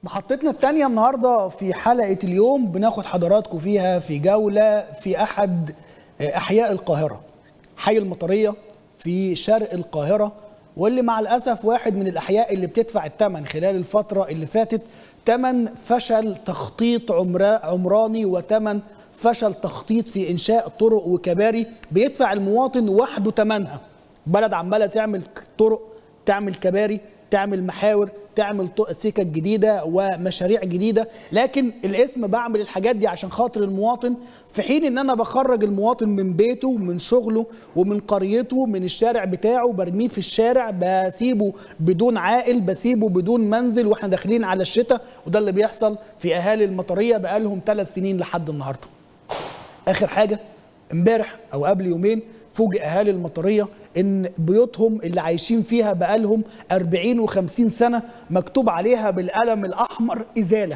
محطتنا التانية النهاردة في حلقة اليوم بناخد حضراتكم فيها في جولة في أحد أحياء القاهرة حي المطرية في شرق القاهرة واللي مع الأسف واحد من الأحياء اللي بتدفع الثمن خلال الفترة اللي فاتت ثمن فشل تخطيط عمرا عمراني وثمن فشل تخطيط في إنشاء طرق وكباري بيدفع المواطن وحده ثمنها بلد عمالة تعمل طرق تعمل كباري تعمل محاور تعمل سكك جديده ومشاريع جديده لكن الاسم بعمل الحاجات دي عشان خاطر المواطن في حين ان انا بخرج المواطن من بيته ومن شغله ومن قريته من الشارع بتاعه برميه في الشارع بسيبه بدون عائل بسيبه بدون منزل واحنا داخلين على الشتاء وده اللي بيحصل في اهالي المطريه بقالهم ثلاث سنين لحد النهارده اخر حاجه امبارح او قبل يومين فوجئ اهالي المطريه ان بيوتهم اللي عايشين فيها بقالهم 40 و50 سنه مكتوب عليها بالقلم الاحمر ازاله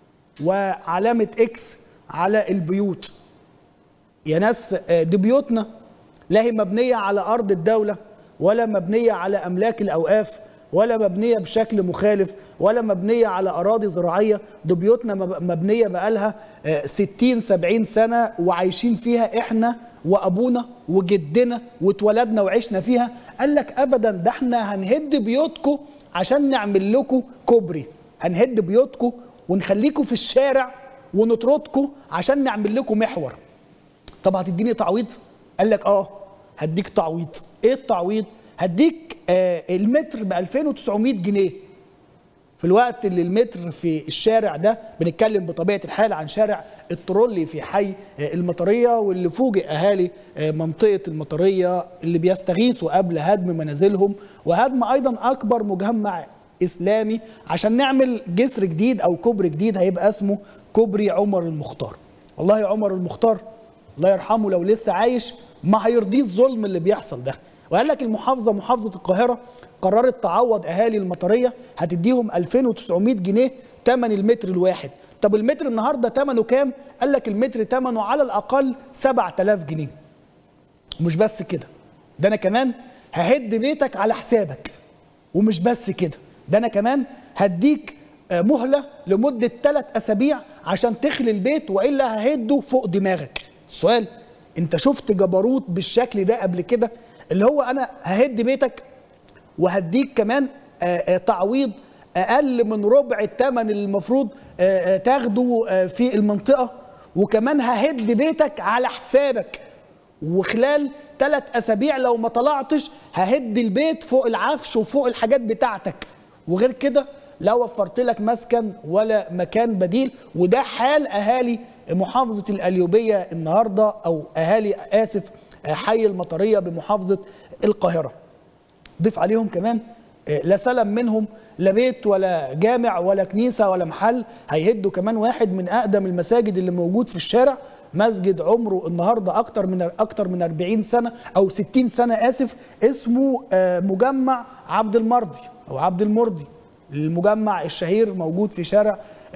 وعلامه اكس على البيوت يا ناس دي بيوتنا لا هي مبنيه على ارض الدوله ولا مبنيه على املاك الاوقاف ولا مبنيه بشكل مخالف ولا مبنيه على اراضي زراعيه دي بيوتنا مبنيه بقالها 60 70 سنه وعايشين فيها احنا وابونا وجدنا واتولدنا وعشنا فيها قال لك ابدا ده احنا هنهد بيوتكم عشان نعمل لكم كوبري هنهد بيوتكم ونخليكم في الشارع ونطردكم عشان نعمل لكم محور طب هتديني تعويض قال لك اه هديك تعويض ايه التعويض هديك آه المتر ب 2900 جنيه في الوقت اللي المتر في الشارع ده بنتكلم بطبيعه الحال عن شارع الترولي في حي المطريه واللي فوجئ اهالي منطقه المطريه اللي بيستغيثوا قبل هدم منازلهم وهدم ايضا اكبر مجمع اسلامي عشان نعمل جسر جديد او كوبري جديد هيبقى اسمه كوبري عمر المختار والله يا عمر المختار الله يرحمه لو لسه عايش ما هيرضيه الظلم اللي بيحصل ده وقال لك المحافظه محافظه القاهره قررت تعوض اهالي المطريه هتديهم 2900 جنيه ثمن المتر الواحد طب المتر النهارده ثمنه كام قال لك المتر ثمنه على الاقل 7000 جنيه ومش بس كده ده انا كمان ههد بيتك على حسابك ومش بس كده ده انا كمان هديك مهله لمده ثلاث اسابيع عشان تخلي البيت والا ههده فوق دماغك السؤال انت شفت جبروت بالشكل ده قبل كده اللي هو انا ههد بيتك وهديك كمان تعويض اقل من ربع الثمن اللي المفروض تاخده في المنطقه وكمان ههد بيتك على حسابك وخلال ثلاث اسابيع لو ما طلعتش ههد البيت فوق العفش وفوق الحاجات بتاعتك وغير كده لا وفرت لك مسكن ولا مكان بديل وده حال اهالي محافظه القليوبيه النهارده او اهالي اسف حي المطريه بمحافظه القاهره ضيف عليهم كمان لا سلم منهم لا بيت ولا جامع ولا كنيسه ولا محل هيهدوا كمان واحد من اقدم المساجد اللي موجود في الشارع مسجد عمره النهارده اكتر من اكتر من 40 سنه او 60 سنه اسف اسمه مجمع عبد المرضي او عبد المرضي المجمع الشهير موجود في شارع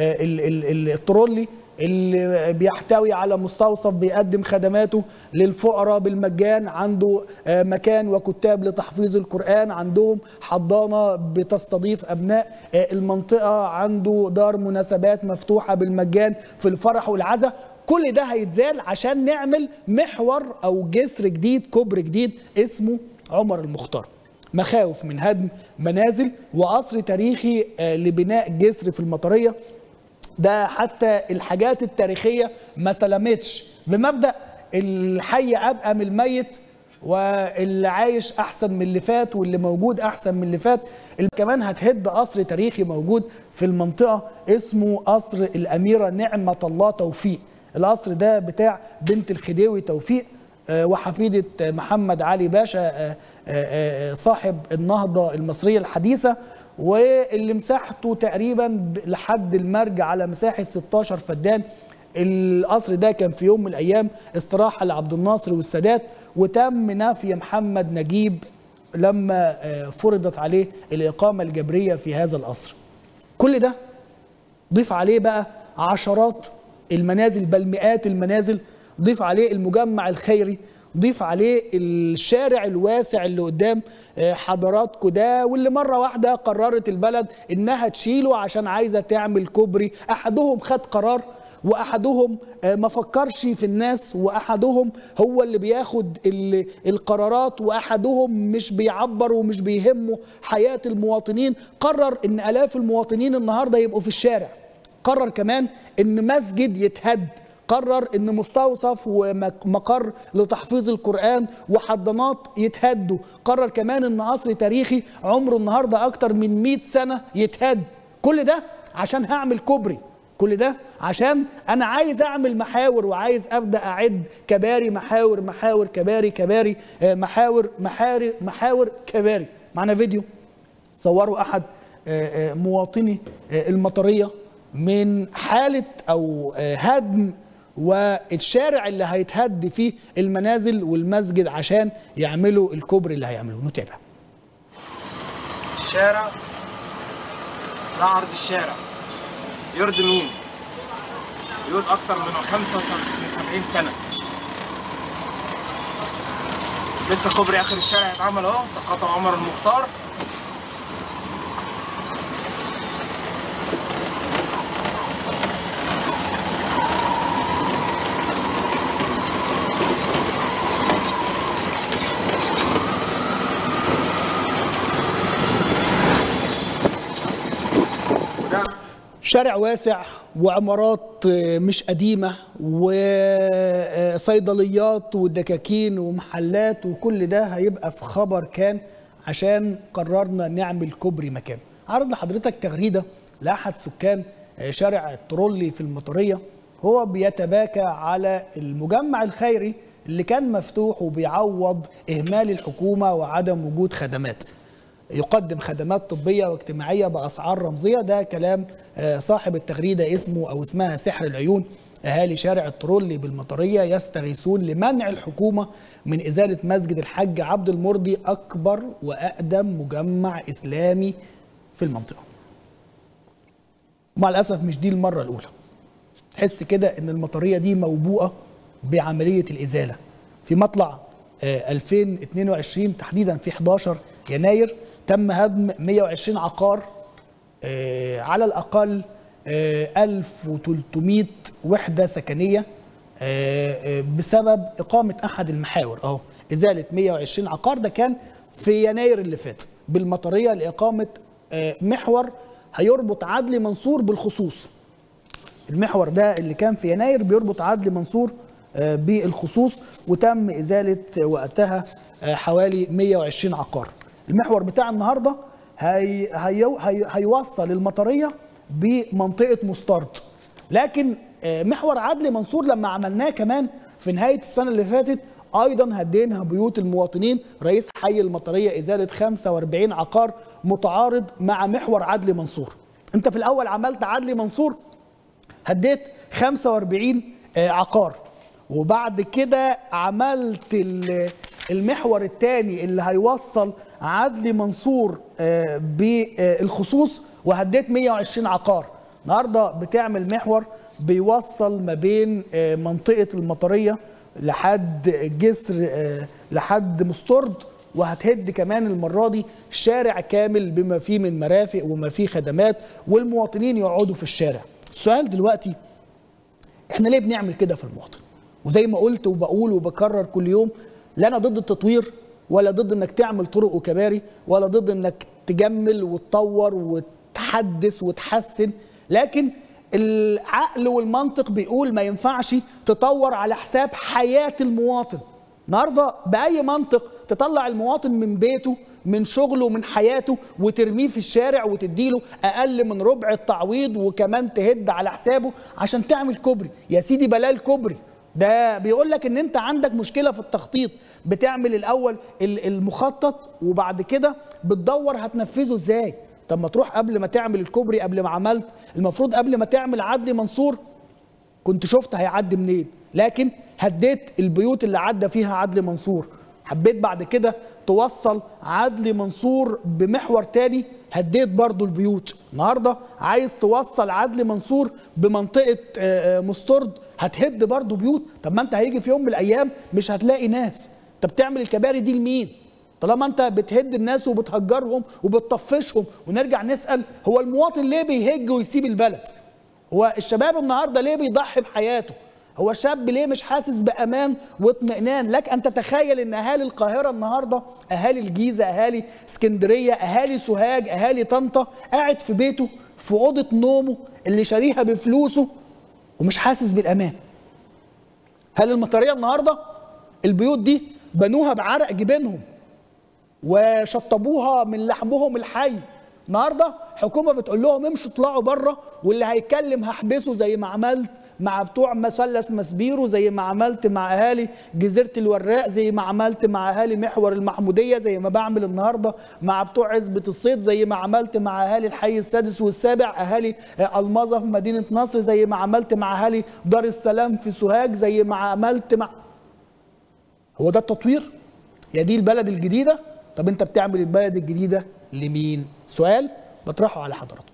الترولي اللي بيحتوي على مستوصف بيقدم خدماته للفقراء بالمجان عنده مكان وكتاب لتحفيظ القرآن عندهم حضانة بتستضيف أبناء المنطقة عنده دار مناسبات مفتوحة بالمجان في الفرح والعزاء كل ده هيتزال عشان نعمل محور أو جسر جديد كوبري جديد اسمه عمر المختار مخاوف من هدم منازل وقصر تاريخي لبناء جسر في المطريه ده حتى الحاجات التاريخيه ما سلمتش بمبدا الحي ابقى من الميت واللي عايش احسن من اللي فات واللي موجود احسن من اللي فات اللي كمان هتهد قصر تاريخي موجود في المنطقه اسمه قصر الاميره نعمه الله توفيق القصر ده بتاع بنت الخديوي توفيق وحفيده محمد علي باشا صاحب النهضه المصريه الحديثه واللي مساحته تقريبا لحد المرج على مساحه 16 فدان القصر ده كان في يوم من الايام استراحه لعبد الناصر والسادات وتم نفي محمد نجيب لما فرضت عليه الاقامه الجبريه في هذا القصر. كل ده ضيف عليه بقى عشرات المنازل بل مئات المنازل ضيف عليه المجمع الخيري ضيف عليه الشارع الواسع اللي قدام آه، حضراتكم ده واللي مره واحده قررت البلد انها تشيله عشان عايزه تعمل كوبري احدهم خد قرار واحدهم آه، ما فكرش في الناس واحدهم هو اللي بياخد ال- القرارات واحدهم مش بيعبر ومش بيهمه حياه المواطنين قرر ان الاف المواطنين النهارده يبقوا في الشارع قرر كمان ان مسجد يتهد قرر ان مستوصف ومقر لتحفيظ القرآن وحضانات يتهدوا قرر كمان ان قصر تاريخي عمره النهاردة اكتر من 100 سنة يتهد كل ده عشان هعمل كوبري كل ده عشان انا عايز اعمل محاور وعايز ابدا اعد كباري محاور محاور كباري كباري آه، محاور محاري محاور كباري معنا فيديو صوروا احد آه، آه، مواطني آه، المطريه من حاله او آه، هدم والشارع اللي هيتهد فيه المنازل والمسجد عشان يعملوا الكوبري اللي هيعملوه نتابع الشارع ده عرض الشارع يرضي مين؟ يقول أكتر من 75 سنة لسه كوبري آخر الشارع هيتعمل أهو تقاطع عمر المختار وده شارع واسع وعمارات آه، مش قديمة وصيدليات ودكاكين ومحلات وكل ده هيبقى في خبر كان عشان قررنا نعمل كوبري مكان عرض لحضرتك تغريدة لأحد سكان آه، شارع الترولي في المطرية هو بيتباكى على المجمع الخيري اللي كان مفتوح وبيعوض إهمال الحكومة وعدم وجود خدمات يقدم خدمات طبية واجتماعية بأسعار رمزية ده كلام آه، صاحب التغريدة اسمه أو اسمها سحر العيون أهالي شارع الترولي بالمطرية يستغيثون لمنع الحكومة من إزالة مسجد الحج عبد المرضي أكبر وأقدم مجمع إسلامي في المنطقة ومع الأسف مش دي المرة الأولى تحس كده ان المطريه دي موبوءه بعمليه الازاله في مطلع آه، 2022 تحديدا في 11 يناير تم هدم 120 عقار آه، على الاقل آه، 1300 وحده سكنيه آه، آه، بسبب اقامه احد المحاور اهو ازاله 120 عقار ده كان في يناير اللي فات بالمطريه لاقامه آه، محور هيربط عدلي منصور بالخصوص المحور ده اللي كان في يناير بيربط عدلي منصور آه، بالخصوص وتم ازاله وقتها آه، حوالي 120 عقار. المحور بتاع النهارده هي هي هي هيوصل المطريه بمنطقه مسترد. لكن آه، محور عدلي منصور لما عملناه كمان في نهايه السنه اللي فاتت ايضا هدينا بيوت المواطنين رئيس حي المطريه ازاله 45 عقار متعارض مع محور عدلي منصور. انت في الاول عملت عدلي منصور هديت 45 آه، عقار وبعد كده عملت ال- المحور الثاني اللي هيوصل عدلي منصور آه، بالخصوص وهديت 120 عقار النهارده بتعمل محور بيوصل ما بين آه، منطقه المطريه لحد جسر آه، لحد مسترد وهتهد كمان المره دي شارع كامل بما فيه من مرافق وما فيه خدمات والمواطنين يقعدوا في الشارع السؤال دلوقتي احنا ليه بنعمل كده في المواطن وزي ما قلت وبقول وبكرر كل يوم لا انا ضد التطوير ولا ضد انك تعمل طرق وكباري ولا ضد انك تجمل وتطور وتحدث وتحسن لكن العقل والمنطق بيقول ما ينفعش تطور على حساب حياة المواطن النهارده بأي منطق تطلع المواطن من بيته من شغله من حياته وترميه في الشارع وتديله اقل من ربع التعويض وكمان تهد على حسابه عشان تعمل كوبري يا سيدي بلا الكوبري ده بيقول لك ان انت عندك مشكله في التخطيط بتعمل الاول ال- المخطط وبعد كده بتدور هتنفذه ازاي طب ما تروح قبل ما تعمل الكوبري قبل ما عملت المفروض قبل ما تعمل عدلي منصور كنت شفت هيعدي منين لكن هديت البيوت اللي عدى فيها عدلي منصور حبيت بعد كده توصل عدلي منصور بمحور تاني هديت برضو البيوت النهارده عايز توصل عدلي منصور بمنطقه آه، آه، مسترد هتهد برضو بيوت طب ما انت هيجي في يوم من الايام مش هتلاقي ناس انت بتعمل الكباري دي لمين طالما انت بتهد الناس وبتهجرهم وبتطفشهم ونرجع نسال هو المواطن ليه بيهج ويسيب البلد هو الشباب النهارده ليه بيضحي بحياته هو الشاب ليه مش حاسس بامان واطمئنان لك ان تتخيل ان اهالي القاهره النهارده اهالي الجيزه اهالي اسكندريه اهالي سوهاج اهالي طنطا قاعد في بيته في اوضه نومه اللي شاريها بفلوسه ومش حاسس بالامان هل المطريه النهارده البيوت دي بنوها بعرق جبينهم وشطبوها من لحمهم الحي النهارده حكومه بتقول لهم امشوا اطلعوا بره واللي هيتكلم هحبسه زي ما عملت مع بتوع مثلث مسبيرو زي ما عملت مع اهالي جزيره الوراق زي ما عملت مع اهالي محور المحموديه زي ما بعمل النهارده مع بتوع عزبه الصيد زي ما عملت مع اهالي الحي السادس والسابع اهالي آه، المظه في مدينه نصر زي ما عملت مع اهالي دار السلام في سوهاج زي ما عملت مع هو ده التطوير؟ يا دي البلد الجديدة؟ طب انت بتعمل البلد الجديدة لمين؟ سؤال بطرحه على حضراتكم